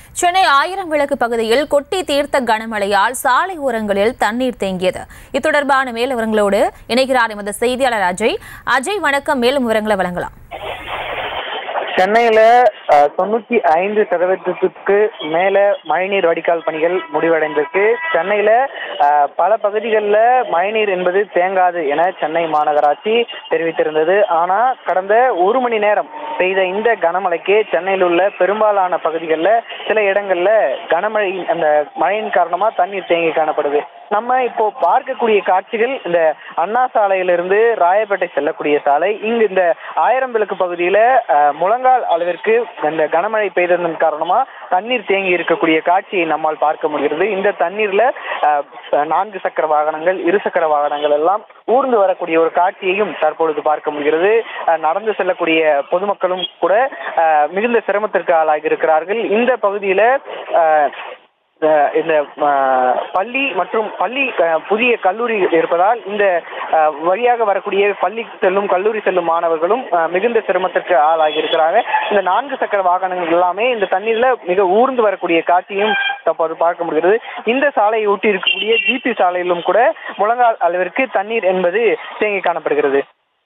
சென்னை ஆயிரம் விளக்கு பகுதியில் கொட்டி தீர்த்த கனமழையால் சாலை ஓரங்களில் தண்ணீர் தேங்கியது இது தொடர்பான மேல் விவரங்களோடு இணைகிறார் எமது செய்தியாளர் அஜய் அஜய் வணக்கம் மேலும் விவரங்களை வழங்கலாம் சென்னையில அஹ், தொண்ணூத்தி ஐந்து சதவீதத்துக்கு மேல மழைநீர் வடிகால் பணிகள் முடிவடைந்திருக்கு சென்னையில அஹ், பல பகுதிகளில் மழைநீர் என்பது தேங்காது என சென்னை மாநகராட்சி தெரிவித்திருந்தது ஆனா கடந்த ஒரு மணி நேரம் பெய்த இந்த கனமழைக்கு சென்னையில் உள்ள பெரும்பாலான பகுதிகளில் சில இடங்கள்ல கனமழை அந்த மழையின் காரணமா தண்ணீர் தேங்கி காணப்படுது நம்ம இப்போ பார்க்கக்கூடிய காட்சிகள் இந்த அண்ணா சாலையிலிருந்து ராயப்பேட்டை செல்லக்கூடிய சாலை இங்கு இந்த ஆயிரம் விளக்கு பகுதியில அஹ், முழங்கால் அளவிற்கு இந்த கனமழை பெய்ததன் காரணமா தண்ணீர் தேங்கி இருக்கக்கூடிய காட்சியை நம்மால் பார்க்க முடிகிறது இந்த தண்ணீர்ல அஹ், நான்கு சக்கர வாகனங்கள் இருசக்கர வாகனங்கள் எல்லாம் ஊர்ந்து வரக்கூடிய ஒரு காட்சியையும் தற்பொழுது பார்க்க முடிகிறது அஹ், நடந்து செல்லக்கூடிய பொதுமக்களும் கூட அஹ், மிகுந்த சிரமத்திற்கு ஆளாகி இருக்கிறார்கள் இந்த பகுதியில அஹ், அஹ் இந்த அஹ், பள்ளி மற்றும் பள்ளி அஹ், புதிய கல்லூரி இருப்பதால் இந்த அஹ், வழியாக வரக்கூடிய பள்ளி செல்லும் கல்லூரி செல்லும் மாணவர்களும் அஹ், மிகுந்த சிரமத்திற்கு ஆளாகி இருக்கிறாங்க இந்த நான்கு சக்கர வாகனங்கள் எல்லாமே இந்த தண்ணீர்ல மிக ஊர்ந்து வரக்கூடிய காட்சியும் தற்போது பார்க்க முடிகிறது இந்த சாலையை ஒட்டி இருக்கக்கூடிய ஜிபி சாலையிலும் கூட முழங்கால் அளவிற்கு தண்ணீர் என்பது தேங்கி காணப்படுகிறது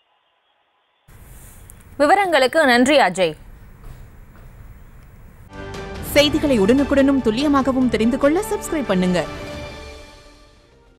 விவரங்களுக்கு நன்றி அஜய் செய்திகளை உடனுக்குடனும் துல்லியமாகவும் தெரிந்து கொள்ள சப்ஸ்கிரைப் பண்ணுங்க